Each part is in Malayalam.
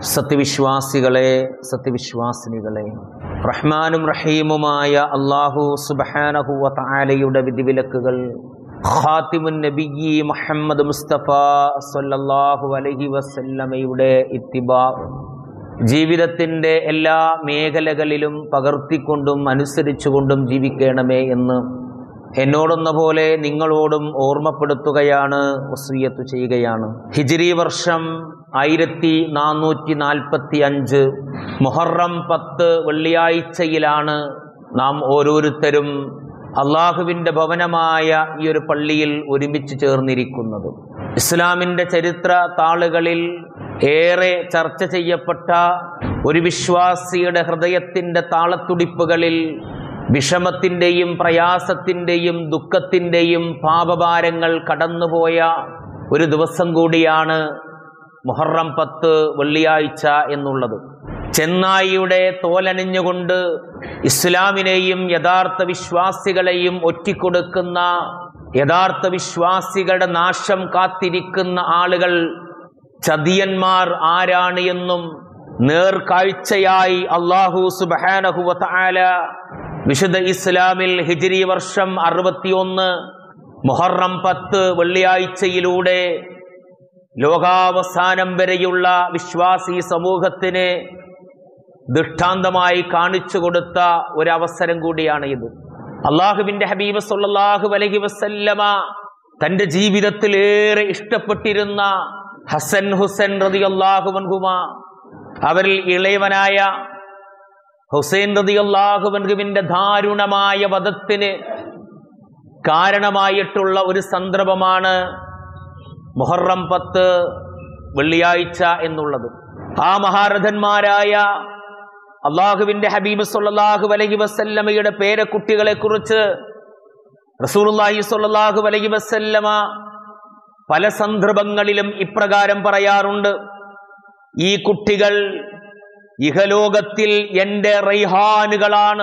സത്യവിശ്വാസികളെ സത്യവിശ്വാസിനികളെ റഹ്മാനും റഹീമുമായ അള്ളാഹു സുബഹാനഹുവ താലയുടെ വിധിവിലക്കുകൾ ഖാത്തിമുൻ നബിയി മുഹമ്മദ് മുസ്തഫ സല്ലല്ലാഹു അലൈഹി വസല്ലമയുടെ ഇത്തിബാ ജീവിതത്തിൻ്റെ എല്ലാ മേഖലകളിലും പകർത്തിക്കൊണ്ടും അനുസരിച്ചുകൊണ്ടും ജീവിക്കണമേ എന്ന് എന്നോടൊന്ന പോലെ നിങ്ങളോടും ഓർമ്മപ്പെടുത്തുകയാണ് വസൂയത്ത് ചെയ്യുകയാണ് ഹിജ്രി വർഷം ആയിരത്തി നാനൂറ്റി നാൽപ്പത്തി അഞ്ച് മുഹറം പത്ത് വെള്ളിയാഴ്ചയിലാണ് നാം ഓരോരുത്തരും അള്ളാഹുവിൻ്റെ ഭവനമായ ഈ ഒരു പള്ളിയിൽ ഒരുമിച്ച് ചേർന്നിരിക്കുന്നത് ഇസ്ലാമിൻ്റെ ചരിത്ര താളുകളിൽ ഏറെ ചർച്ച ചെയ്യപ്പെട്ട ഒരു വിശ്വാസിയുടെ ഹൃദയത്തിൻ്റെ താളത്തുടിപ്പുകളിൽ വിഷമത്തിൻ്റെയും പ്രയാസത്തിൻ്റെയും ദുഃഖത്തിൻ്റെയും പാപഭാരങ്ങൾ കടന്നുപോയ ഒരു ദിവസം കൂടിയാണ് മുഹറം പത്ത് വെള്ളിയാഴ്ച എന്നുള്ളത് ചെന്നായിയുടെ തോലണിഞ്ഞുകൊണ്ട് ഇസ്ലാമിനെയും യഥാർത്ഥ വിശ്വാസികളെയും ഒറ്റിക്കൊടുക്കുന്ന യഥാർത്ഥ വിശ്വാസികളുടെ നാശം കാത്തിരിക്കുന്ന ആളുകൾ ചതിയന്മാർ ആരാണ് എന്നും നേർക്കാഴ്ചയായി അള്ളാഹു സുബാനഹുവ താല വിശുദ്ധ ഇസ്ലാമിൽ ഹിജ്രി വർഷം അറുപത്തിയൊന്ന് മുഹറം പത്ത് വെള്ളിയാഴ്ചയിലൂടെ ലോകാവസാനം വരെയുള്ള വിശ്വാസി സമൂഹത്തിന് ദൃഷ്ടാന്തമായി കാണിച്ചു കൊടുത്ത ഒരവസരം കൂടിയാണ് ഇത് അള്ളാഹുവിന്റെ ഹബീബ് സല്ലല്ലാഹു അലൈഹി വസല്ലമ തന്റെ ജീവിതത്തിൽ ഏറെ ഇഷ്ടപ്പെട്ടിരുന്ന ഹസൻ ഹുസൈൻ റളിയല്ലാഹു അൻഹുമ അവരിൽ ഇളയവനായ ഹുസൈൻ റളിയല്ലാഹു അൻഹുവിന്റെ ദാരുണമായ വധത്തിന് കാരണമായിട്ടുള്ള ഒരു സന്ദർഭമാണ് മുഹറം പത്ത് വെള്ളിയാഴ്ച എന്നുള്ളത് ആ മഹാരഥന്മാരായ അള്ളാഹുവിന്റെ ഹബീബ് സല്ലല്ലാഹു അലൈഹി വസല്ലമയുടെ പേരക്കുട്ടികളെ കുറിച്ച് റസൂലുള്ളാഹി സ്വല്ലല്ലാഹു അലൈഹി വസല്ലമ പല സന്ദർഭങ്ങളിലും ഇപ്രകാരം പറയാറുണ്ട് ഈ കുട്ടികൾ ഇഹലോകത്തിൽ എൻ്റെ റൈഹാനുകളാണ്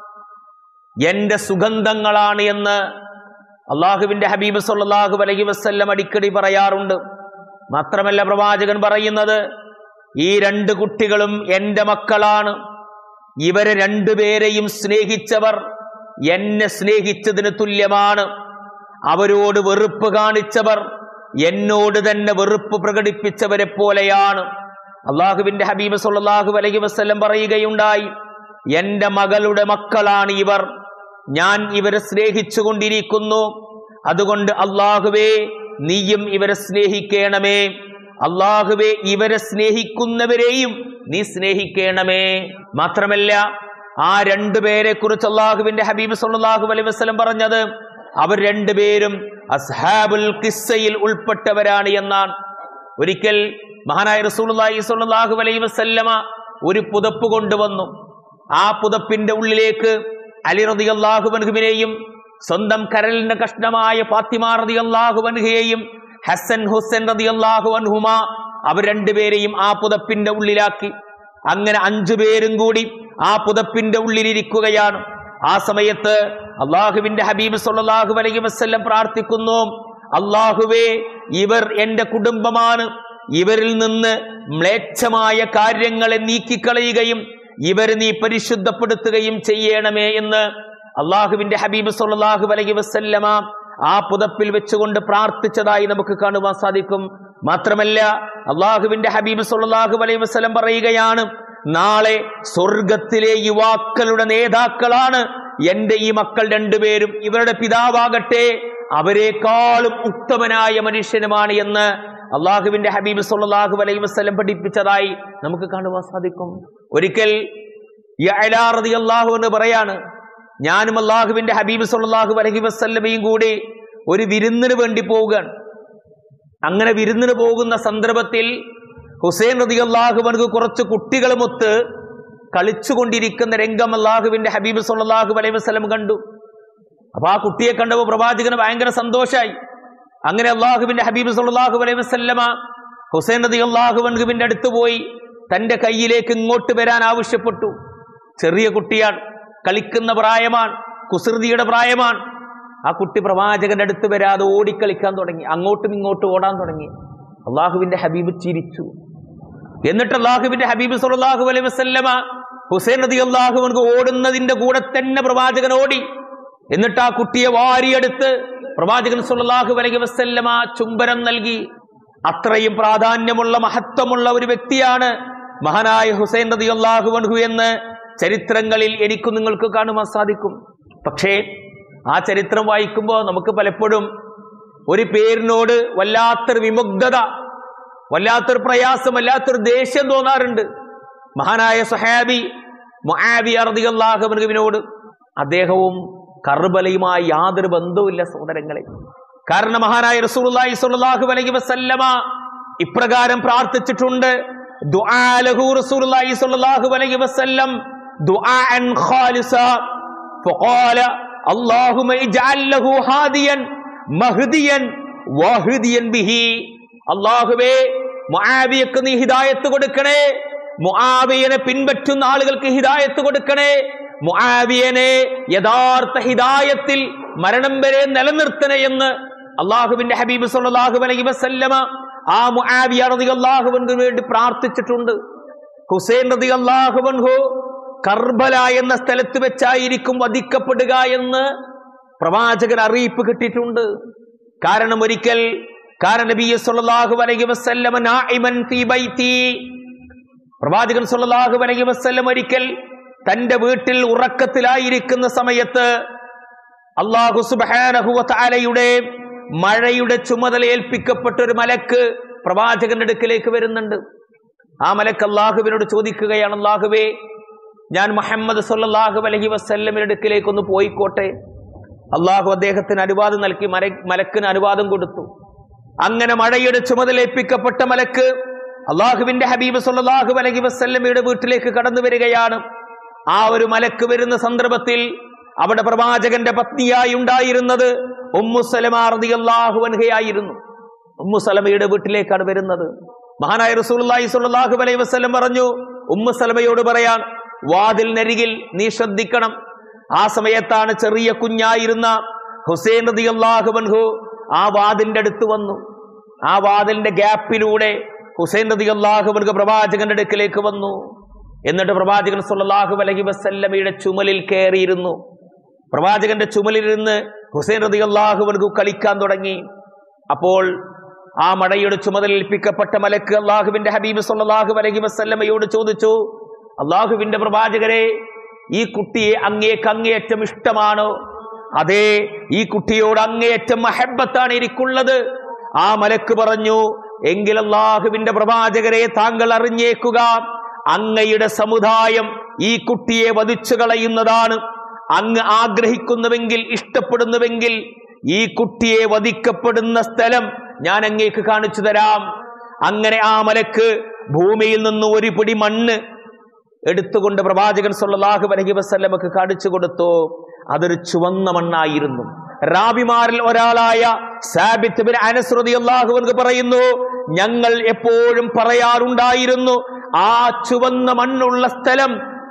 എൻ്റെ സുഗന്ധങ്ങളാണ് എന്ന് അള്ളാഹുവിന്റെ ഹബീബ് സല്ലല്ലാഹു അലൈഹി വസല്ലം അടിക്കടി പറയാറുണ്ട് മാത്രമല്ല പ്രവാചകൻ പറയുന്നത് ഈ രണ്ട് കുട്ടികളും എൻ്റെ മക്കളാണ് ഇവരെ രണ്ടുപേരെയും സ്നേഹിച്ചവർ എന്നെ സ്നേഹിച്ചതിന് തുല്യമാണ് അവരോട് വെറുപ്പ് കാണിച്ചവർ എന്നോട് തന്നെ വെറുപ്പ് പ്രകടിപ്പിച്ചവരെ പോലെയാണ് അള്ളാഹുവിന്റെ ഹബീബ് സല്ലല്ലാഹു അലൈഹി വസല്ലം പറയുകയുണ്ടായി എൻ്റെ മകളുടെ മക്കളാണ് ഇവർ ഞാൻ ഇവരെ സ്നേഹിച്ചു കൊണ്ടിരിക്കുന്നു അതുകൊണ്ട് അള്ളാഹുവേ നീയും ഇവരെ സ്നേഹിക്കണമേ അള്ളാഹുവെ ഇവരെ സ്നേഹിക്കുന്നവരെയും നീ സ്നേഹിക്കണമേ മാത്രമല്ല ആ രണ്ടുപേരെ കുറിച്ച് അള്ളാഹുവിന്റെ ഹബീബ് സല്ലല്ലാഹു അലൈഹി വസല്ലം പറഞ്ഞത് അവർ രണ്ടുപേരും അസ്ഹാബുൽ കിസ്സയിൽ ഉൾപ്പെട്ടവരാണ് എന്നാണ് ഒരിക്കൽ മഹാനായ റസൂലുള്ളാഹി സ്വല്ലല്ലാഹു അലൈഹി വസല്ലമ ഒരു പുതപ്പ് കൊണ്ടുവന്നു ആ പുതപ്പിന്റെ ഉള്ളിലേക്ക് അലി റളിയല്ലാഹു അൻഹുവിനെയും സ്വന്തം കരലിന്റെ കഷ്ണമായ ഫാത്തിമ റളിയല്ലാഹു അൻഹയെയും ഹസൻ ഹുസൈൻ റളിയല്ലാഹു അൻഹുമ അവർ രണ്ടുപേരെയും ആ പുതപ്പിന്റെ ഉള്ളിലാക്കി അങ്ങനെ അഞ്ചു പേരും കൂടി ആ പുതപ്പിന്റെ ഉള്ളിലിരിക്കുകയാണ് ആ സമയത്ത് അള്ളാഹുവിന്റെ ഹബീബ് സല്ലല്ലാഹു അലൈഹി വസല്ലം പ്രാർത്ഥിക്കുന്നു അള്ളാഹുവേ ഇവർ എൻ്റെ കുടുംബമാണ് ഇവരിൽ നിന്ന് മ്ലേച്ഛമായ കാര്യങ്ങളെ നീക്കിക്കളയുകയും ഇവരെ നീ പരിശുദ്ധപ്പെടുത്തുകയും ചെയ്യണമേ എന്ന് അള്ളാഹുവിന്റെ ഹബീബ് സല്ലല്ലാഹു അലൈഹി വസല്ലമ ആ പുതപ്പിൽ വെച്ചുകൊണ്ട് പ്രാർത്ഥിച്ചതായി നമുക്ക് കാണുവാൻ സാധിക്കും മാത്രമല്ല അള്ളാഹുവിന്റെ ഹബീബ് സല്ലല്ലാഹു അലൈഹി വസല്ലം പറയുകയാണ് നാളെ സ്വർഗത്തിലെ യുവാക്കളുടെ നേതാക്കളാണ് എൻ്റെ ഈ മക്കൾ രണ്ടുപേരും ഇവരുടെ പിതാവാകട്ടെ അവരെക്കാളും ഉത്തമനായ മനുഷ്യനുമാണ് എന്ന് അള്ളാഹുവിന്റെ ഹബീബ് സല്ലല്ലാഹു അലൈഹി വസല്ലം പഠിപ്പിച്ചതായി നമുക്ക് കാണുവാൻ സാധിക്കും ഒരിക്കൽ യഅ്ലാ റളിയല്ലാഹു എന്ന് പറയാണ് ഞാനും അള്ളാഹുവിന്റെ ഹബീബ് സല്ലല്ലാഹു അലൈഹി വസല്ലമയും കൂടി ഒരു വിരുന്നിന് വേണ്ടി പോവുകയാണ് അങ്ങനെ വിരുന്നിന് പോകുന്ന സന്ദർഭത്തിൽ ഹുസൈൻ റളിയല്ലാഹു അൻഹു കുറച്ച് കുട്ടികളുമൊത്ത് കളിച്ചുകൊണ്ടിരിക്കുന്ന രംഗം അള്ളാഹുവിന്റെ ഹബീബ് സല്ലല്ലാഹു അലൈഹി വസല്ലം കണ്ടു അപ്പൊ ആ കുട്ടിയെ കണ്ടപ്പോൾ പ്രവാചകന് ഭയങ്കര സന്തോഷായി അങ്ങനെ അള്ളാഹുവിന്റെ ഹബീബ് സല്ലല്ലാഹു അലൈഹി വസല്ലമ ഹുസൈൻ റളിയല്ലാഹു അൻഹുവിന്റെ അടുത്ത് പോയി തന്റെ കയ്യിലേക്ക് ഇങ്ങോട്ട് വരാൻ ആവശ്യപ്പെട്ടു ചെറിയ കുട്ടിയാണ് കളിക്കുന്ന പ്രായമാണ് കുസൃതിയുടെ പ്രായമാണ് ആ കുട്ടി പ്രവാചകന്റെ അടുത്ത് വരാതെ ഓടിക്കളിക്കാൻ തുടങ്ങി അങ്ങോട്ടും ഇങ്ങോട്ടും ഓടാൻ തുടങ്ങി അള്ളാഹുവിന്റെ ഹബീബ് ചിരിച്ചു എന്നിട്ട് അള്ളാഹുവിന്റെ ഹബീബ് സല്ലല്ലാഹു അലൈഹി വസല്ലമ ഹുസൈൻ റതി അള്ളാഹുവിനക്ക് ഓടുന്നതിന്റെ കൂടെ തന്നെ പ്രവാചകൻ ഓടി എന്നിട്ട് ആ കുട്ടിയെ വാരിയെടുത്ത് പ്രവാചകൻ സല്ലല്ലാഹു അലൈഹി വസല്ലമ ചുംബനം നൽകി അത്രയും പ്രാധാന്യമുള്ള മഹത്വമുള്ള ഒരു വ്യക്തിയാണ് മഹാനായ ഹുസൈൻ റതി അള്ളാഹുവൻഹു എന്ന് ചരിത്രങ്ങളിൽ എനിക്കും നിങ്ങൾക്ക് കാണുവാൻ സാധിക്കും പക്ഷേ ആ ചരിത്രം വായിക്കുമ്പോൾ നമുക്ക് പലപ്പോഴും ഒരു പേരിനോട് വല്ലാത്തൊരു വിമുഗ്ധത വല്ലാത്തൊരു പ്രയാസം വല്ലാത്തൊരു ദേഷ്യം തോന്നാറുണ്ട് മഹാനായ സുഹാബി മുആബി അറദിയല്ലാഹുവിനോട് അദ്ദേഹവും കർബലയുമായി യാതൊരു ബന്ധവുമില്ല സഹോദരങ്ങളെ കാരണം മഹാനായ റസൂലുള്ളാഹി സ്വല്ലല്ലാഹു അലൈഹി വസല്ലമ ഇപ്രകാരം പ്രാർത്ഥിച്ചിട്ടുണ്ട് ദുആ ലഹു റസൂലുള്ളാഹി സ്വല്ലല്ലാഹു അലൈഹി വസല്ലം ദുആഅൻ ഖാലിസ فقال اللهم اجعل له هاديا مهديا واهديا به അള്ളാഹുവേ മുആവിയക്ക് നീ ഹിദായത്ത് കൊടുക്കണേ മുആവിയനെ പിൻപറ്റുന്ന ആളുകൾക്ക് ഹിദായത്ത് കൊടുക്കണേ മുആവിയനെ യഥാർത്ഥ ഹിദായത്തിൽ മരണം വരെ നിലനിർത്തണേ എന്ന് അള്ളാഹുവിന്റെ ഹബീബ് സല്ലല്ലാഹു അലൈഹി വസല്ലമ ആ മുആവിയ റളിയല്ലാഹുവിന് വേണ്ടി പ്രാർത്ഥിച്ചിട്ടുണ്ട് ഹുസൈൻ റളിയല്ലാഹുവൻഹു കർബല എന്ന സ്ഥലത്ത് വെച്ചായിരിക്കും വധിക്കപ്പെടുക എന്ന് പ്രവാചകൻ അറിയിപ്പ് കിട്ടിയിട്ടുണ്ട് കാരണം ഒരിക്കൽ കാരണം നബി സല്ലല്ലാഹു അലൈഹി വസല്ലമ നാഇമൻ ഫീ ബൈതി പ്രവാചകൻ സല്ലല്ലാഹു അലൈഹി വസല്ലം ഒരിക്കൽ തന്റെ വീട്ടിൽ ഉറക്കത്തിലായിരിക്കുന്ന സമയത്ത് അള്ളാഹു സുബ്ഹാനഹു വതആലയുടെ മഴയുടെ ചുമതല ഏൽപ്പിക്കപ്പെട്ട ഒരു മലക്ക് പ്രവാചകന്റെ അടുക്കിലേക്ക് വരുന്നുണ്ട് ആ മലക്ക് അള്ളാഹുവിനോട് ചോദിക്കുകയാണ് അള്ളാഹുവേ ഞാൻ മുഹമ്മദ് സല്ലല്ലാഹു അലൈഹി വസല്ലമിന്റെ അടുക്കിലേക്ക് ഒന്ന് പോയിക്കോട്ടെ അള്ളാഹു അദ്ദേഹത്തിന് അനുവാദം നൽകി മല മലക്കിന് അനുവാദം കൊടുത്തു അങ്ങനെ മഴയുടെ ചുമതല ഏൽപ്പിക്കപ്പെട്ട മലക്ക് അള്ളാഹുവിന്റെ ഹബീബ് സല്ലല്ലാഹു അലൈഹി വസല്ലമയുടെ വീട്ടിലേക്ക് കടന്നു വരികയാണ് ആ ഒരു മലക്ക് വരുന്ന സന്ദർഭത്തിൽ അവിടെ പ്രവാചകന്റെ പത്നിയായി ഉണ്ടായിരുന്നത് ഉമ്മു സലമ റളിയല്ലാഹു അൻഹയായിരുന്നു ഉമ്മു സലമയുടെ വീട്ടിലേക്കാണ് വരുന്നത് മഹാനായ റസൂലുള്ളാഹി സ്വല്ലല്ലാഹു അലൈഹി വസല്ലം പറഞ്ഞു ഉമ്മു സലമയോട് പറയാൻ വാതിലിനരികിൽ നീ ശ്രദ്ധിക്കണം ആ സമയത്താണ് ചെറിയ കുഞ്ഞായിരുന്ന ഹുസൈൻ റളിയല്ലാഹു അൻഹു ആ വാതിലിന്റെ അടുത്ത് വന്നു ആ വാതിലിന്റെ ഗ്യാപ്പിലൂടെ ഹുസൈൻ റളിയല്ലാഹു അൻഹു പ്രവാചകന്റെ അടുക്കിലേക്ക് വന്നു എന്നിട്ട് പ്രവാചകൻ സല്ലല്ലാഹു അലൈഹി വസല്ലമയുടെ ചുമലിൽ കയറിയിരുന്നു പ്രവാചകന്റെ ചുമലിലിരുന്ന് ഹുസൈൻ റളിയല്ലാഹു അൻഹു കളിക്കാൻ തുടങ്ങി അപ്പോൾ ആ മഴയുടെ ചുമതല ഏൽപ്പിക്കപ്പെട്ട മലക്ക് അള്ളാഹുവിന്റെ ഹബീബ് സല്ലല്ലാഹു അലൈഹി വസല്ലമയോട് ചോദിച്ചു അള്ളാഹുവിന്റെ പ്രവാചകരെ ഈ കുട്ടിയെ അങ്ങേക്ക് അങ്ങേയറ്റം ഇഷ്ടമാണോ അതെ ഈ കുട്ടിയോട് അങ്ങേയറ്റം മഹബത്താണ് എനിക്കുള്ളത് ആ മലക്ക് പറഞ്ഞു എങ്കിൽ അള്ളാഹുവിന്റെ പ്രവാചകരെ താങ്കൾ അറിഞ്ഞേക്കുക അങ്ങയുടെ സമുദായം ഈ കുട്ടിയെ വധിച്ചു കളയുന്നതാണ് അങ്ങ് ആഗ്രഹിക്കുന്നുവെങ്കിൽ ഇഷ്ടപ്പെടുന്നുവെങ്കിൽ ഈ കുട്ടിയെ വധിക്കപ്പെടുന്ന സ്ഥലം ഞാൻ അങ്ങേക്ക് കാണിച്ചു തരാം അങ്ങനെ ആ മലക്ക് ഭൂമിയിൽ നിന്ന് ഒരു പിടി മണ്ണ് എടുത്തുകൊണ്ട് പ്രവാചകൻ സല്ലല്ലാഹു അലൈഹി വസല്ലമക്ക് കാണിച്ചു കൊടുത്തു അതൊരു ചുവന്ന മണ്ണായിരുന്നു റാബിമാരിൽ ഒരാളായ സാബിത്ത് ബിൻ അനസ് റളിയല്ലാഹു അൻഹു പറയുന്നു ഞങ്ങൾ എപ്പോഴും പറയാറുണ്ടായിരുന്നു ആ ചുവന്ന മണ്ണുള്ള സ്ഥലം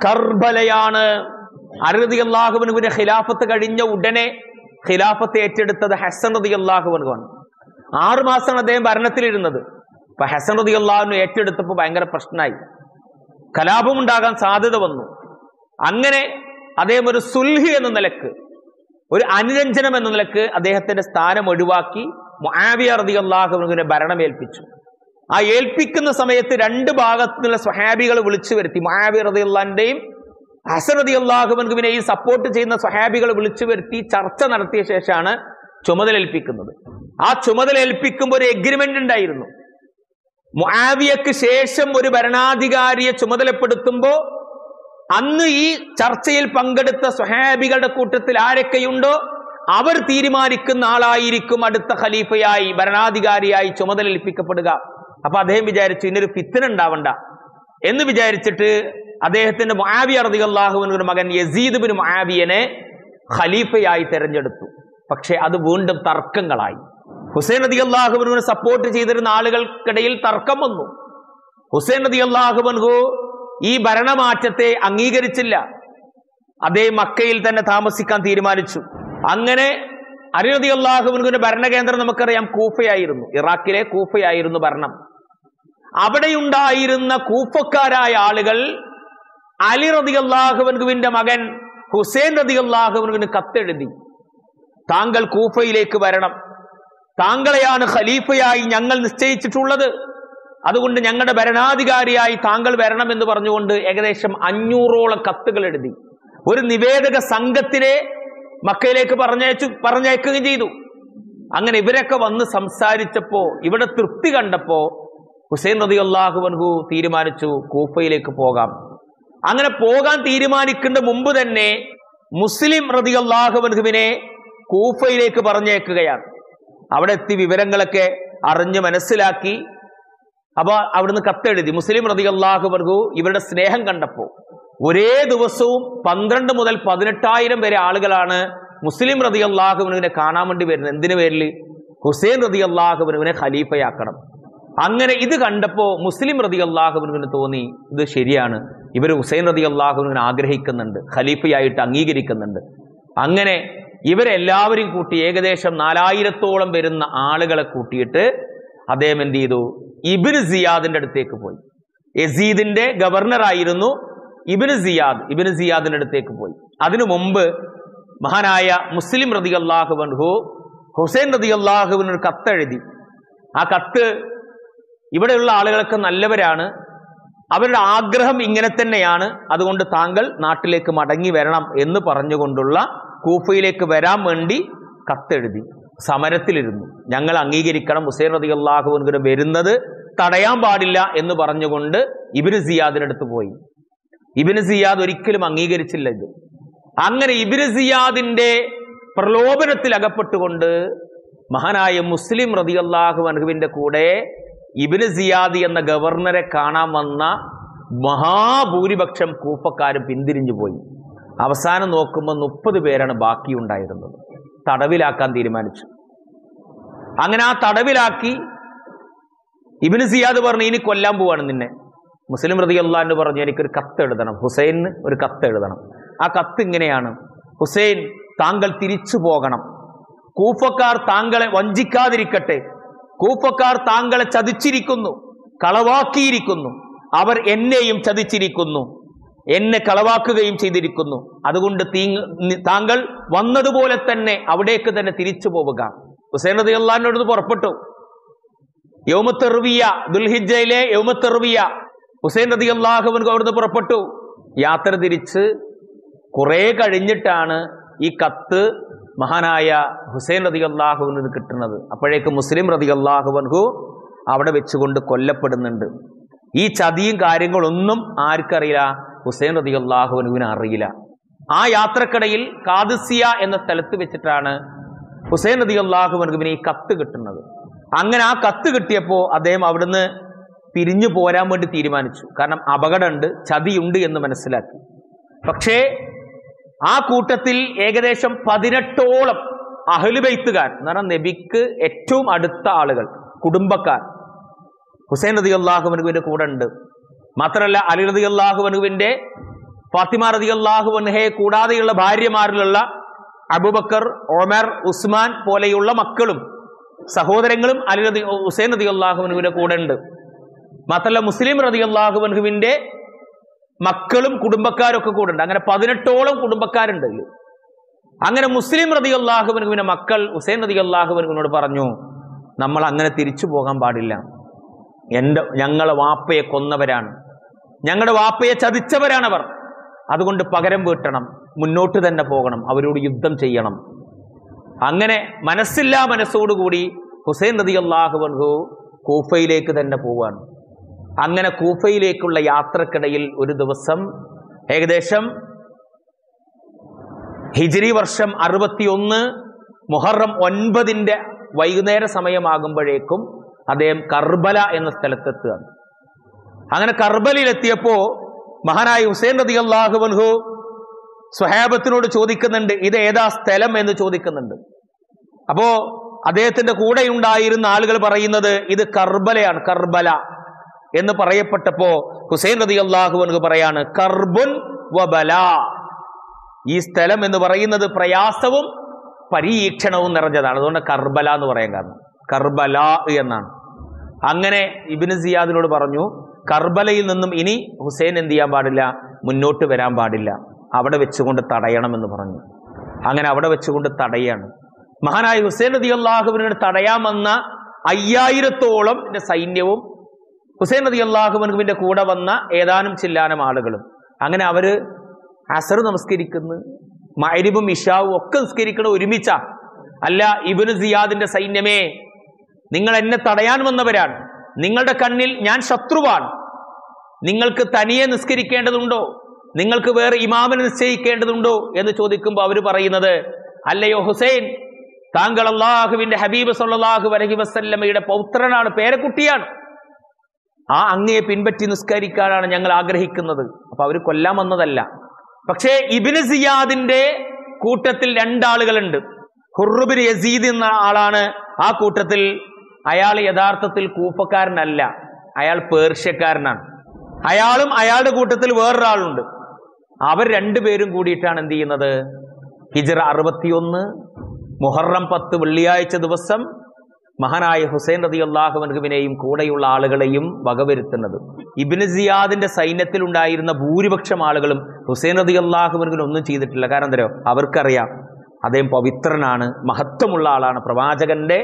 കർബലയാണ് അറുതി അള്ളാഹുവിനുവിന്റെ ഖിലാഫത്ത് കഴിഞ്ഞ ഉടനെ ഖിലാഫത്ത് ഏറ്റെടുത്തത് ഹസൻ റതി അള്ളാഹുവിനുമാണ് ആറു മാസമാണ് അദ്ദേഹം ഭരണത്തിലിരുന്നത് അപ്പൊ ഹസൻ റതി അള്ളാഹുവിന് ഏറ്റെടുത്തപ്പോൾ ഭയങ്കര പ്രശ്നമായി കലാപം ഉണ്ടാകാൻ സാധ്യത വന്നു അങ്ങനെ അദ്ദേഹം ഒരു സുൽഹി എന്ന നിലക്ക് ഒരു അനുരഞ്ജനം എന്ന നിലക്ക് അദ്ദേഹത്തിന്റെ സ്ഥാനം ഒഴിവാക്കി മുആവിയ റതി അള്ളാഹുവിനെ ഭരണം ഏൽപ്പിച്ചു ആ ഏൽപ്പിക്കുന്ന സമയത്ത് രണ്ട് ഭാഗത്തു നിന്നുള്ള സ്വഹാബികൾ വിളിച്ചു വരുത്തി മുആവിയ റതി അള്ളാഹിന്റെയും ഹസൻ റതി അള്ളാഹുബൻകുവിനെ ഈ സപ്പോർട്ട് ചെയ്യുന്ന സ്വഹാബികൾ വിളിച്ചു വരുത്തി ചർച്ച നടത്തിയ ശേഷമാണ് ചുമതല ഏൽപ്പിക്കുന്നത് ആ ചുമതല ഏൽപ്പിക്കുമ്പോൾ ഒരു എഗ്രിമെന്റ് ഉണ്ടായിരുന്നു മുആവിയക്ക് ശേഷം ഒരു ഭരണാധികാരിയെ ചുമതലപ്പെടുത്തുമ്പോൾ അന്ന് ഈ ചർച്ചയിൽ പങ്കെടുത്ത സ്വഹാബികളുടെ കൂട്ടത്തിൽ ആരൊക്കെയുണ്ടോ അവർ തീരുമാനിക്കുന്ന ആളായിരിക്കും അടുത്ത ഖലീഫയായി ഭരണാധികാരിയായി ചുമതല ഏൽപ്പിക്കപ്പെടുക അപ്പൊ അദ്ദേഹം വിചാരിച്ചു ഇന്നൊരു ഫിത്തന ഉണ്ടാവണ്ട എന്ന് വിചാരിച്ചിട്ട് അദ്ദേഹത്തിന്റെ മുആവിയ റളിയല്ലാഹുവിന്റെ മകൻ യസീദ് ബിൻ മുആവിയനെ ഖലീഫയായി തെരഞ്ഞെടുത്തു പക്ഷെ അത് വീണ്ടും തർക്കങ്ങളായി ഹുസൈൻ നദി അള്ളാഹുബിനെ സപ്പോർട്ട് ചെയ്തിരുന്ന ആളുകൾക്കിടയിൽ തർക്കം വന്നു ഹുസൈൻ നദി അള്ളാഹുബൻഹു ഈ ഭരണമാറ്റത്തെ അംഗീകരിച്ചില്ല അദ്ദേഹം മക്കയിൽ തന്നെ താമസിക്കാൻ തീരുമാനിച്ചു അങ്ങനെ അരിനദി അള്ളാഹുബൻഹുവിന്റെ ഭരണകേന്ദ്രം നമുക്കറിയാം കൂഫയായിരുന്നു ഇറാഖിലെ കൂഫയായിരുന്നു ഭരണം അവിടെയുണ്ടായിരുന്ന കൂഫക്കാരായ ആളുകൾ അലി റതി അള്ളാഹുവിന്റെ മകൻ ഹുസൈൻ റതി അള്ളാഹുവിന് കത്തെഴുതി താങ്കൾ കൂഫയിലേക്ക് വരണം താങ്കളെയാണ് ഖലീഫയായി ഞങ്ങൾ നിശ്ചയിച്ചിട്ടുള്ളത് അതുകൊണ്ട് ഞങ്ങളുടെ ഭരണാധികാരിയായി താങ്കൾ വരണം എന്ന് പറഞ്ഞുകൊണ്ട് ഏകദേശം അഞ്ഞൂറോളം കത്തുകൾ എഴുതി ഒരു നിവേദക സംഘത്തിനെ മക്കയിലേക്ക് പറഞ്ഞയച്ചു പറഞ്ഞയക്കുകയും ചെയ്തു അങ്ങനെ ഇവരൊക്കെ വന്ന് സംസാരിച്ചപ്പോ ഇവിടെ തൃപ്തി കണ്ടപ്പോ ഹുസൈൻ റതി അള്ളാഹുവൻഹു തീരുമാനിച്ചു കൂഫയിലേക്ക് പോകാം അങ്ങനെ പോകാൻ തീരുമാനിക്കേണ്ട മുമ്പ് തന്നെ മുസ്ലിം റതി അള്ളാഹുവൻഹുവിനെ കൂഫയിലേക്ക് പറഞ്ഞേക്കുകയാണ് അവിടെ എത്തി വിവരങ്ങളൊക്കെ അറിഞ്ഞ് മനസ്സിലാക്കി അപ്പൊ അവിടുന്ന് കത്തെഴുതി മുസ്ലിം റതി അള്ളാഹുവർഗു ഇവരുടെ സ്നേഹം കണ്ടപ്പോ ഒരേ ദിവസവും പന്ത്രണ്ട് മുതൽ പതിനെട്ടായിരം വരെ ആളുകളാണ് മുസ്ലിം റതി അള്ളാഹുവിനെ കാണാൻ വേണ്ടി വരുന്നത് എന്തിനു പേരിൽ ഹുസൈൻ റതി അള്ളാഹുവിനെ ഖലീഫയാക്കണം അങ്ങനെ ഇത് കണ്ടപ്പോ മുസ്ലിം റതി അള്ളാഹുവിന് തോന്നി ഇത് ശരിയാണ് ഇവർ ഹുസൈൻ റതി അള്ളാഹുവിനെ ആഗ്രഹിക്കുന്നുണ്ട് ഖലീഫയായിട്ട് അംഗീകരിക്കുന്നുണ്ട് അങ്ങനെ ഇവരെല്ലാവരും കൂട്ടി ഏകദേശം നാലായിരത്തോളം വരുന്ന ആളുകളെ കൂട്ടിയിട്ട് അദ്ദേഹം എന്ത് ചെയ്തു ഇബിന് സിയാദിന്റെ അടുത്തേക്ക് പോയി യസീദിന്റെ ഗവർണറായിരുന്നു ഇബിന് സിയാദ് ഇബിന് സിയാദിന്റെ അടുത്തേക്ക് പോയി അതിനു മുമ്പ് മഹാനായ മുസ്ലിം റതി അള്ളാഹുബൻഹു ഹുസൈൻ റതി അള്ളാഹുവിന് ഒരു കത്തെഴുതി ആ കത്ത് ഇവിടെയുള്ള ആളുകളൊക്കെ നല്ലവരാണ് അവരുടെ ആഗ്രഹം ഇങ്ങനെ തന്നെയാണ് അതുകൊണ്ട് താങ്കൾ നാട്ടിലേക്ക് മടങ്ങി വരണം എന്ന് പറഞ്ഞുകൊണ്ടുള്ള കൂഫയിലേക്ക് വരാൻ വേണ്ടി കത്തെഴുതി സമരത്തിലിരുന്നു ഞങ്ങൾ അംഗീകരിക്കണം ഹുസൈൻ റതി അള്ളാഹുവിന് വരുന്നത് തടയാൻ പാടില്ല എന്ന് പറഞ്ഞുകൊണ്ട് ഇബിന് സിയാദിനടുത്ത് പോയി ഇബിന് സിയാദ് ഒരിക്കലും അംഗീകരിച്ചില്ല ഇത് അങ്ങനെ ഇബിന് സിയാദിന്റെ പ്രലോഭനത്തിൽ അകപ്പെട്ടുകൊണ്ട് മഹാനായ മുസ്ലിം റതി അള്ളാഹു അനുഹുവിന്റെ കൂടെ ഇബിന് സിയാദി എന്ന ഗവർണറെ കാണാൻ വന്ന മഹാഭൂരിപക്ഷം കൂപ്പക്കാരും പിന്തിരിഞ്ഞു പോയി അവസാനം നോക്കുമ്പോൾ മുപ്പത് പേരാണ് ബാക്കിയുണ്ടായിരുന്നത് തടവിലാക്കാൻ തീരുമാനിച്ചു അങ്ങനെ ആ തടവിലാക്കി ഇബിന് സിയാദ് പറഞ്ഞു ഇനി കൊല്ലാൻ പോവാണ് നിന്നെ മുസ്ലിം റതി അള്ളാന്ന് പറഞ്ഞു എനിക്കൊരു കത്ത് എഴുതണം ഹുസൈന് ഒരു കത്ത് എഴുതണം ആ കത്ത് ഇങ്ങനെയാണ് ഹുസൈൻ താങ്കൾ തിരിച്ചു പോകണം കൂഫക്കാർ താങ്കളെ വഞ്ചിക്കാതിരിക്കട്ടെ കൂഫക്കാർ താങ്കളെ ചതിച്ചിരിക്കുന്നു കളവാക്കിയിരിക്കുന്നു അവർ എന്നെയും ചതിച്ചിരിക്കുന്നു എന്നെ കളവാക്കുകയും ചെയ്തിരിക്കുന്നു അതുകൊണ്ട് തീ- താങ്കൾ വന്നതുപോലെ തന്നെ അവിടേക്ക് തന്നെ തിരിച്ചു പോവുക ഹുസൈൻ റതി അള്ളഹാനോട് പുറപ്പെട്ടു യൗമത്തെറുവിയ ദുൽഹിജയിലെ യൗമത്തെറുവിയ ഹുസൈൻ റതി അള്ളാഹുവിൻ അവിടുന്ന് പുറപ്പെട്ടു യാത്ര തിരിച്ച് കുറെ കഴിഞ്ഞിട്ടാണ് ഈ കത്ത് മഹാനായ ഹുസൈൻ റതി അള്ളാഹുവിന് കിട്ടുന്നത് അപ്പോഴേക്ക് മുസ്ലിം റതി അള്ളാഹുവൻഹു അവിടെ വെച്ചുകൊണ്ട് കൊല്ലപ്പെടുന്നുണ്ട് ഈ ചതിയും കാര്യങ്ങളൊന്നും ആർക്കറിയില്ല ഹുസൈൻ റതി അള്ളാഹുവിനുവിന് അറിയില്ല ആ യാത്രക്കിടയിൽ കാദിസിയ എന്ന സ്ഥലത്ത് വെച്ചിട്ടാണ് ഹുസൈൻ റതി അള്ളാഹുവിനുവിന് ഈ കത്ത് കിട്ടുന്നത് അങ്ങനെ ആ കത്ത് കിട്ടിയപ്പോൾ അദ്ദേഹം അവിടുന്ന് പിരിഞ്ഞു പോരാൻ വേണ്ടി തീരുമാനിച്ചു കാരണം അപകടമുണ്ട് ചതിയുണ്ട് എന്ന് മനസ്സിലാക്കി പക്ഷേ ആ കൂട്ടത്തിൽ ഏകദേശം പതിനെട്ടോളം അഹ്ലുബൈത്തുകാർ എന്ന് പറഞ്ഞാൽ നബിക്ക് ഏറ്റവും അടുത്ത ആളുകൾ കുടുംബക്കാർ ഹുസൈൻ റതി അള്ളാഹുവിനുവിന്റെ കൂടെ ഉണ്ട് മാത്രമല്ല അലി റതി അള്ളാഹുവിനുവിന്റെ ഫാത്തിമ റതി അള്ളാഹുവൻഹയെ കൂടാതെയുള്ള ഭാര്യമാരിലുള്ള അബുബക്കർ ഒമർ ഉസ്മാൻ പോലെയുള്ള മക്കളും സഹോദരങ്ങളും അലി റതി ഹുസൈൻ റതി അള്ളാഹുവിനുവിന്റെ കൂടെ ഉണ്ട് മാത്രമല്ല മുസ്ലിം റതി അള്ളാഹുവൻഹുവിന്റെ മക്കളും കുടുംബക്കാരും ഒക്കെ കൂടെ ഉണ്ട് അങ്ങനെ പതിനെട്ടോളം കുടുംബക്കാരുണ്ട് ഇതില് അങ്ങനെ മുസ്ലിം റതി അള്ളാഹുവിനുവിന്റെ മക്കൾ ഹുസൈൻ റതി അള്ളാഹുവിനുവിനോട് പറഞ്ഞു നമ്മൾ അങ്ങനെ തിരിച്ചു പോകാൻ പാടില്ല എൻ്റെ ഞങ്ങളെ വാപ്പയെ കൊന്നവരാണ് ഞങ്ങളുടെ വാപ്പയെ ചതിച്ചവരാണവർ അതുകൊണ്ട് പകരം വീട്ടണം മുന്നോട്ട് തന്നെ പോകണം അവരോട് യുദ്ധം ചെയ്യണം അങ്ങനെ മനസ്സില്ലാ മനസ്സോടുകൂടി ഹുസൈൻ റതി അള്ളാഹുവൻഹു കൂഫയിലേക്ക് തന്നെ പോവാണ് അങ്ങനെ കൂഫയിലേക്കുള്ള യാത്രക്കിടയിൽ ഒരു ദിവസം ഏകദേശം ഹിജ്രി വർഷം അറുപത്തിയൊന്ന് മുഹറം ഒൻപതിന്റെ വൈകുന്നേര സമയമാകുമ്പോഴേക്കും അദ്ദേഹം കർബല എന്ന സ്ഥലത്തെത്തുകയാണ് അങ്ങനെ കർബലയിലെത്തിയപ്പോ മഹാനായ ഹുസൈൻ റതി അള്ളാഹുബൻഹു സ്വഹാബത്തിനോട് ചോദിക്കുന്നുണ്ട് ഇത് ഏതാ സ്ഥലം എന്ന് ചോദിക്കുന്നുണ്ട് അപ്പോ അദ്ദേഹത്തിന്റെ കൂടെ ഉണ്ടായിരുന്ന ആളുകൾ പറയുന്നത് ഇത് കർബലയാണ് കർബല എന്ന് പറയപ്പെട്ടപ്പോ ഹുസൈൻ റതി അള്ളാഹുബൻഹു പറയാണ് കർബുൻ വബല ഈ സ്ഥലം എന്ന് പറയുന്നത് പ്രയാസവും പരീക്ഷണവും നിറഞ്ഞതാണ് അതുകൊണ്ട് കർബല എന്ന് പറയാൻ കാരണം കർബല എന്നാണ് അങ്ങനെ ഇബിന് സിയാദിനോട് പറഞ്ഞു കർബലയിൽ നിന്നും ഇനി ഹുസൈൻ എന്ത് ചെയ്യാൻ പാടില്ല മുന്നോട്ട് വരാൻ പാടില്ല അവിടെ വെച്ചുകൊണ്ട് തടയണമെന്ന് പറഞ്ഞു അങ്ങനെ അവിടെ വെച്ചുകൊണ്ട് തടയാണ് മഹാനായ ഹുസൈൻ നദി അള്ളാഹുവിനോട് തടയാമെന്ന അയ്യായിരത്തോളം സൈന്യവും ഹുസൈൻ നദി അള്ളാഹുവിന്റെ കൂടെ വന്ന ഏതാനും ചില്ലാനം ആളുകളും അങ്ങനെ അവര് അസർ നമസ്കരിക്കുന്നു മൈരിബും ഇഷാവും ഒക്കെ നിസ്കരിക്കണം ഒരുമിച്ചാ അല്ല ഇബിന് സിയാദിന്റെ സൈന്യമേ നിങ്ങൾ എന്നെ തടയാൻ വന്നവരാണ് നിങ്ങളുടെ കണ്ണിൽ ഞാൻ ശത്രുവാണ് നിങ്ങൾക്ക് തനിയെ നിസ്കരിക്കേണ്ടതുണ്ടോ നിങ്ങൾക്ക് വേറെ ഇമാമിനെ നിശ്ചയിക്കേണ്ടതുണ്ടോ എന്ന് ചോദിക്കുമ്പോൾ അവർ പറയുന്നത് അല്ലയോ ഹുസൈൻ താങ്കൾ അള്ളാഹുവിന്റെ ഹബീബ് സല്ലാഹു അലഹി വസല്ലമയുടെ പൗത്രനാണ് പേരക്കുട്ടിയാണ് ആ അങ്ങയെ പിൻപറ്റി നിസ്കരിക്കാനാണ് ഞങ്ങൾ ആഗ്രഹിക്കുന്നത് അപ്പൊ അവർ കൊല്ലാൻ വന്നതല്ല പക്ഷേ ഇബിന് സിയാദിന്റെ കൂട്ടത്തിൽ രണ്ടാളുകളുണ്ട് ഹുറുബിൻ യസീദ് എന്ന ആളാണ് ആ കൂട്ടത്തിൽ അയാൾ യഥാർത്ഥത്തിൽ കൂപ്പക്കാരനല്ല അയാൾ പേർഷ്യക്കാരനാണ് അയാളും അയാളുടെ കൂട്ടത്തിൽ വേറൊരാളുണ്ട് അവർ രണ്ടുപേരും കൂടിയിട്ടാണ് എന്ത് ചെയ്യുന്നത് ഹിജറ അറുപത്തിയൊന്ന് മുഹറം പത്ത് വെള്ളിയാഴ്ച ദിവസം മഹാനായ ഹുസൈൻ റതി അള്ളാഹുവിനെയും കൂടെയുള്ള ആളുകളെയും വകവരുത്തുന്നത് ഇബിന് സിയാദിന്റെ സൈന്യത്തിൽ ഉണ്ടായിരുന്ന ഭൂരിപക്ഷം ആളുകളും ഹുസൈൻ റതി അള്ളാഹുവിന് ഒന്നും ചെയ്തിട്ടില്ല കാരണം എന്തരോ അവർക്കറിയാം അദ്ദേഹം പവിത്രനാണ് മഹത്വമുള്ള ആളാണ് പ്രവാചകന്റെ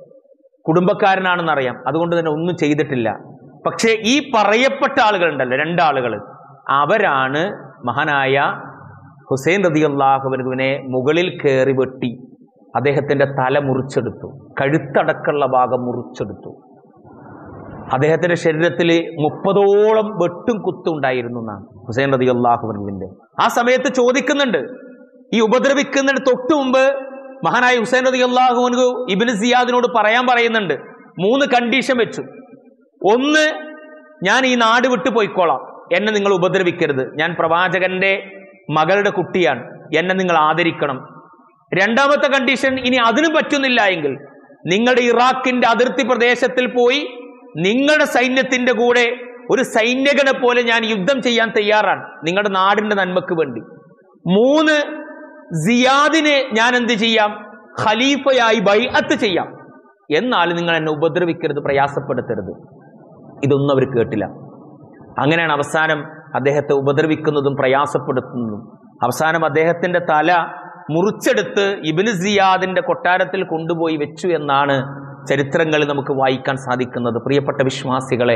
കുടുംബക്കാരനാണെന്നറിയാം അതുകൊണ്ട് തന്നെ ഒന്നും ചെയ്തിട്ടില്ല പക്ഷേ ഈ പറയപ്പെട്ട ആളുകളുണ്ടല്ലോ രണ്ടാളുകൾ അവരാണ് മഹാനായ ഹുസൈൻ റതി അള്ളാഹുവിനെ മുകളിൽ കയറി വെട്ടി അദ്ദേഹത്തിന്റെ തല മുറിച്ചെടുത്തു കഴുത്തടക്കമുള്ള ഭാഗം മുറിച്ചെടുത്തു അദ്ദേഹത്തിന്റെ ശരീരത്തിൽ മുപ്പതോളം വെട്ടും കുത്തും ഉണ്ടായിരുന്നു എന്നാണ് ഹുസൈൻ റതി അള്ളാഹുവിന്റെ ആ സമയത്ത് ചോദിക്കുന്നുണ്ട് ഈ ഉപദ്രവിക്കുന്നതിന് തൊട്ടു മുമ്പ് മഹാനായ ഹുസൈൻ റതി അള്ളാഹുവിനു ഇബിന് സിയാദിനോട് പറയാൻ പറയുന്നുണ്ട് മൂന്ന് കണ്ടീഷൻ വെച്ചു ഒന്ന് ഞാൻ ഈ നാട് വിട്ടു പോയിക്കോളാം എന്നെ നിങ്ങൾ ഉപദ്രവിക്കരുത് ഞാൻ പ്രവാചകന്റെ മകളുടെ കുട്ടിയാണ് എന്നെ നിങ്ങൾ ആദരിക്കണം രണ്ടാമത്തെ കണ്ടീഷൻ ഇനി അതിന് പറ്റുന്നില്ല എങ്കിൽ നിങ്ങളുടെ ഇറാഖിന്റെ അതിർത്തി പ്രദേശത്തിൽ പോയി നിങ്ങളുടെ സൈന്യത്തിന്റെ കൂടെ ഒരു സൈന്യകനെ പോലെ ഞാൻ യുദ്ധം ചെയ്യാൻ തയ്യാറാണ് നിങ്ങളുടെ നാടിന്റെ നന്മക്ക് വേണ്ടി മൂന്ന് സിയാദിനെ ഞാൻ എന്ത് ചെയ്യാം ഖലീഫയായി ബൈഅത്ത് ചെയ്യാം എന്നാൽ നിങ്ങൾ എന്നെ ഉപദ്രവിക്കരുത് പ്രയാസപ്പെടുത്തരുത് ഇതൊന്നും അവർ കേട്ടില്ല അങ്ങനെയാണ് അവസാനം അദ്ദേഹത്തെ ഉപദ്രവിക്കുന്നതും പ്രയാസപ്പെടുത്തുന്നതും അവസാനം അദ്ദേഹത്തിന്റെ തല മുറിച്ചെടുത്ത് ഇബിന് സിയാദിന്റെ കൊട്ടാരത്തിൽ കൊണ്ടുപോയി വെച്ചു എന്നാണ് ചരിത്രങ്ങളിൽ നമുക്ക് വായിക്കാൻ സാധിക്കുന്നത് പ്രിയപ്പെട്ട വിശ്വാസികളെ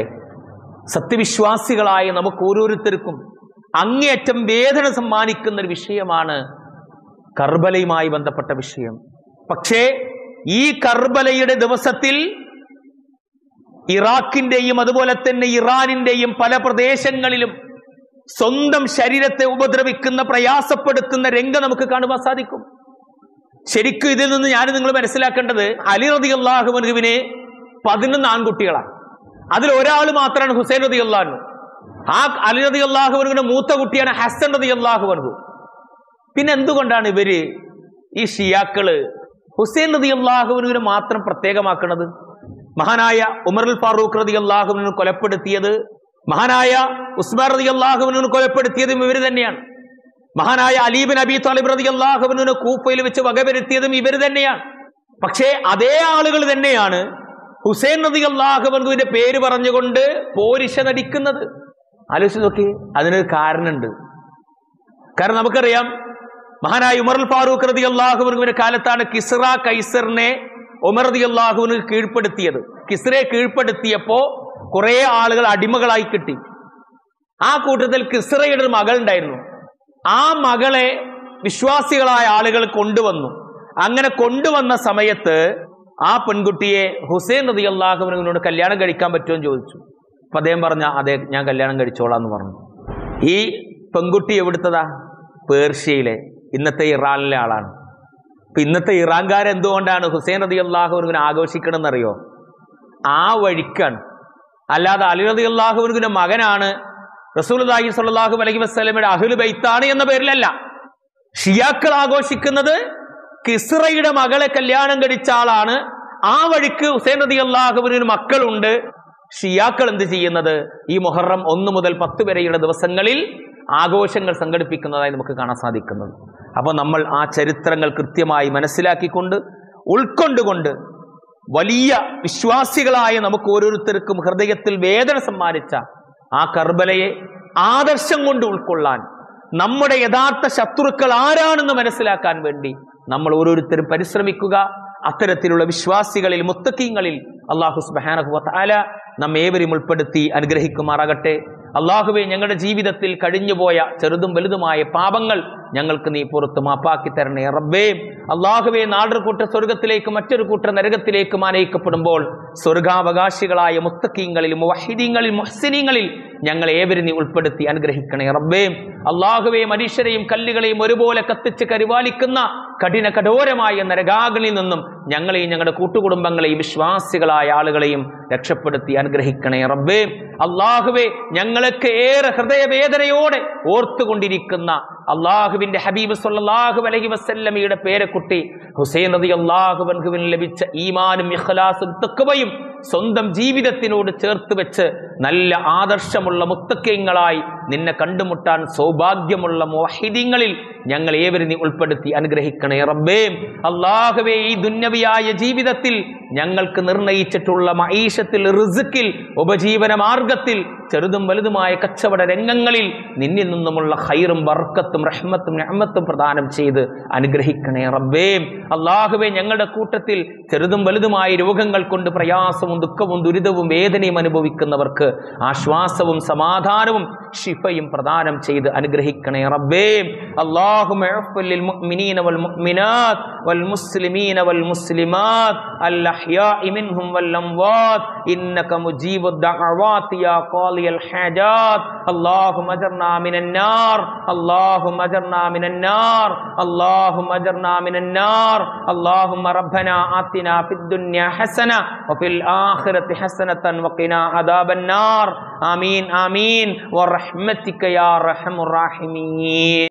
സത്യവിശ്വാസികളായ നമുക്ക് ഓരോരുത്തർക്കും അങ്ങേയറ്റം വേദന സമ്മാനിക്കുന്ന ഒരു വിഷയമാണ് കർബലയുമായി ബന്ധപ്പെട്ട വിഷയം പക്ഷേ ഈ കർബലയുടെ ദിവസത്തിൽ ഇറാഖിന്റെയും അതുപോലെ തന്നെ ഇറാനിന്റെയും പല പ്രദേശങ്ങളിലും സ്വന്തം ശരീരത്തെ ഉപദ്രവിക്കുന്ന പ്രയാസപ്പെടുത്തുന്ന രംഗം നമുക്ക് കാണുവാൻ സാധിക്കും ശരിക്കും ഇതിൽ നിന്ന് ഞാൻ നിങ്ങൾ മനസ്സിലാക്കേണ്ടത് അലി റതി അള്ളാഹുവിനെ പതിനൊന്ന് ആൺകുട്ടികളാണ് അതിൽ ഒരാൾ മാത്രമാണ് ഹുസൈൻ റതി അള്ളാഹു ആ അലി റതി അള്ളാഹുവിന്റെ മൂത്ത കുട്ടിയാണ് ഹസൻ റതി അള്ളാഹുവൻഹു പിന്നെ എന്തുകൊണ്ടാണ് ഇവര് ഈ ഷിയാക്കള് ഹുസൈൻ റതി അള്ളാഹുവിനെ മാത്രം പ്രത്യേകമാക്കുന്നത് മഹാനായ ഉമറുൽ ഫാറൂഖ് റതി അള്ളാഹുവിനെ കൊലപ്പെടുത്തിയത് മഹാനായ ഉസ്മാൻ റതി അള്ളാഹുവിനെ കൊലപ്പെടുത്തിയതും ഇവർ തന്നെയാണ് മഹാനായ അലീബിൻ അബി താലിബ് റതി അള്ളാഹുവിനെ കൂപ്പയിൽ വെച്ച് വകവരുത്തിയതും ഇവർ തന്നെയാണ് പക്ഷേ അതേ ആളുകൾ തന്നെയാണ് ഹുസൈൻ നദി അള്ളാഹുവിന്റെ പേര് പറഞ്ഞുകൊണ്ട് പോരിശ നടിക്കുന്നത് ആലോചിച്ച് നോക്കി അതിനൊരു കാരണമുണ്ട് കാരണം നമുക്കറിയാം മഹാനായ ഉമറുൽ ഫാറൂഖ് റതി അള്ളാഹുവിന്റെ കാലത്താണ് കിസ്റ കൈസറിനെ ഉമർ റതി അള്ളാഹുവിന് കീഴ്പ്പെടുത്തിയത് കിസ്റയെ കീഴ്പ്പെടുത്തിയപ്പോ കുറെ ആളുകൾ അടിമകളായി കിട്ടി ആ കൂട്ടത്തിൽ കിസ്റയുടെ ഒരു മകൾ ഉണ്ടായിരുന്നു ആ മകളെ വിശ്വാസികളായ ആളുകൾ കൊണ്ടുവന്നു അങ്ങനെ കൊണ്ടുവന്ന സമയത്ത് ആ പെൺകുട്ടിയെ ഹുസൈൻ റതി അള്ളാഹുവിനോട് കല്യാണം കഴിക്കാൻ പറ്റുമോ എന്ന് ചോദിച്ചു അപ്പൊ അദ്ദേഹം പറഞ്ഞ അതെ ഞാൻ കല്യാണം കഴിച്ചോളാം എന്ന് പറഞ്ഞു ഈ പെൺകുട്ടി എവിടുത്തതാ പേർഷ്യയിലെ ഇന്നത്തെ ഇറാനിലെ ആളാണ് അപ്പൊ ഇന്നത്തെ ഇറാൻകാർ എന്തുകൊണ്ടാണ് ഹുസൈൻ റതി അള്ളാഹുവിനെ ആഘോഷിക്കണമെന്നറിയോ ആ വഴിക്കാണ് അല്ലാതെ അലി റതി അള്ളാഹുവിന്റെ മകനാണ് റസൂൽഹി സ്വല്ലാഹു അലൈഹി വസ്ലമയുടെ അഹുൽ ബൈത്താണ് എന്ന പേരിലല്ല ഷിയാക്കൾ ആഘോഷിക്കുന്നത് കിസ്റയുടെ മകളെ കല്യാണം കഴിച്ച ആളാണ് ആ വഴിക്ക് ഹുസൈൻ റതി അള്ളാഹുവിന് മക്കളുണ്ട് ഷിയാക്കൾ എന്ത് ചെയ്യുന്നത് ഈ മുഹറം ഒന്ന് മുതൽ പത്ത് വരെയുള്ള ദിവസങ്ങളിൽ ആഘോഷങ്ങൾ സംഘടിപ്പിക്കുന്നതായി നമുക്ക് കാണാൻ സാധിക്കുന്നത് അപ്പോൾ നമ്മൾ ആ ചരിത്രങ്ങൾ കൃത്യമായി മനസ്സിലാക്കിക്കൊണ്ട് ഉൾക്കൊണ്ടുകൊണ്ട് വലിയ വിശ്വാസികളായ നമുക്ക് ഓരോരുത്തർക്കും ഹൃദയത്തിൽ വേദന സമ്മാനിച്ച ആ കർബലയെ ആദർശം കൊണ്ട് ഉൾക്കൊള്ളാൻ നമ്മുടെ യഥാർത്ഥ ശത്രുക്കൾ ആരാണെന്ന് മനസ്സിലാക്കാൻ വേണ്ടി നമ്മൾ ഓരോരുത്തരും പരിശ്രമിക്കുക അത്തരത്തിലുള്ള വിശ്വാസികളിൽ മുത്തക്കീങ്ങളിൽ അള്ളാഹു സുബാനഹുല നമ്മെ ഏവരും ഉൾപ്പെടുത്തി അനുഗ്രഹിക്കുമാറാകട്ടെ അള്ളാഹുവെ ഞങ്ങളുടെ ജീവിതത്തിൽ കഴിഞ്ഞുപോയ ചെറുതും വലുതുമായ പാപങ്ങൾ ഞങ്ങൾക്ക് നീ പുറത്ത് മാപ്പാക്കി തരണേ റബ്ബേ അള്ളാഹുവെ നാടൊരു കൂട്ടർ സ്വർഗത്തിലേക്ക് മറ്റൊരു കൂട്ടർ നരകത്തിലേക്ക് ആനയിക്കപ്പെടുമ്പോൾ സ്വർഗാവകാശികളായ മുത്തക്കീങ്ങളിൽ മുവഹിദീങ്ങളിൽ മുഹ്സിനീങ്ങളിൽ ഞങ്ങൾ ഏവരും നീ ഉൾപ്പെടുത്തി അനുഗ്രഹിക്കണേ റബ്ബേ അള്ളാഹുവെ മനുഷ്യരെയും കല്ലുകളെയും ഒരുപോലെ കത്തിച്ച് കരിവാലിക്കുന്ന കഠിന കഠോരമായ നരകാകളിൽ നിന്നും ഞങ്ങളെയും ഞങ്ങളുടെ കൂട്ടുകുടുംബങ്ങളെയും വിശ്വാസികളായ ആളുകളെയും രക്ഷപ്പെടുത്തി അനുഗ്രഹിക്കണേ റബ്ബേ അള്ളാഹുവെ ഞങ്ങൾക്ക് ഏറെ ഹൃദയവേദനയോടെ ഓർത്തുകൊണ്ടിരിക്കുന്ന അള്ളാഹുവിന്റെ ഹബീബ് സല്ലല്ലാഹു അലൈഹി വസല്ലമയുടെ പേരക്കുട്ടി ഹുസൈൻ റതി അള്ളാഹുബൻഹുവിന് ലഭിച്ച ഈമാനും ഇഖ്ലാസും തക്കുവയും സ്വന്തം ജീവിതത്തിനോട് ചേർത്ത് വെച്ച് നല്ല ആദർശമുള്ള മുത്തക്കയങ്ങളായി നിന്നെ കണ്ടുമുട്ടാൻ സൗഭാഗ്യമുള്ള മോഹിദിങ്ങളിൽ ഞങ്ങൾ ഏവരും നീ ഉൾപ്പെടുത്തി അനുഗ്രഹിക്കണേ റബ്ബേ അള്ളാഹുവേ ഈ ദുന്നവിയായ ജീവിതത്തിൽ ഞങ്ങൾക്ക് നിർണയിച്ചിട്ടുള്ള മൈഷത്തിൽ റിസുക്കിൽ ഉപജീവന മാർഗത്തിൽ ചെറുതും വലുതുമായ കച്ചവട രംഗങ്ങളിൽ നിന്നിൽ നിന്നുമുള്ള ഹൈറും വർക്കത്തും റഹ്മത്തും റഹ്മത്തും പ്രദാനം ചെയ്ത് അനുഗ്രഹിക്കണേ റബ്ബേ അള്ളാഹുവെ ഞങ്ങളുടെ കൂട്ടത്തിൽ ചെറുതും വലുതുമായ രോഗങ്ങൾ കൊണ്ട് പ്രയാസവും ദുഃഖവും ദുരിതവും വേദനയും അനുഭവിക്കുന്നവർക്ക് ആശ്വാസവും സമാധാനവും ഷിഫയും പ്രദാനം ചെയ്ത് അനുഗ്രഹിക്കണേ റബ്ബേ اللهم اغفر للمؤمنين والمؤمنات والمسلمين والمسلمات الأحياء منهم والأموات إنك مجيب الدعوات يا قاضي الحاجات اللهم أجرنا من النار اللهم أجرنا من النار اللهم أجرنا من النار اللهم ربنا آتنا في الدنيا حسنة وفي الآخرة حسنة وقنا عذاب النار آمين آمين ورحمتك يا أرحم الراحمين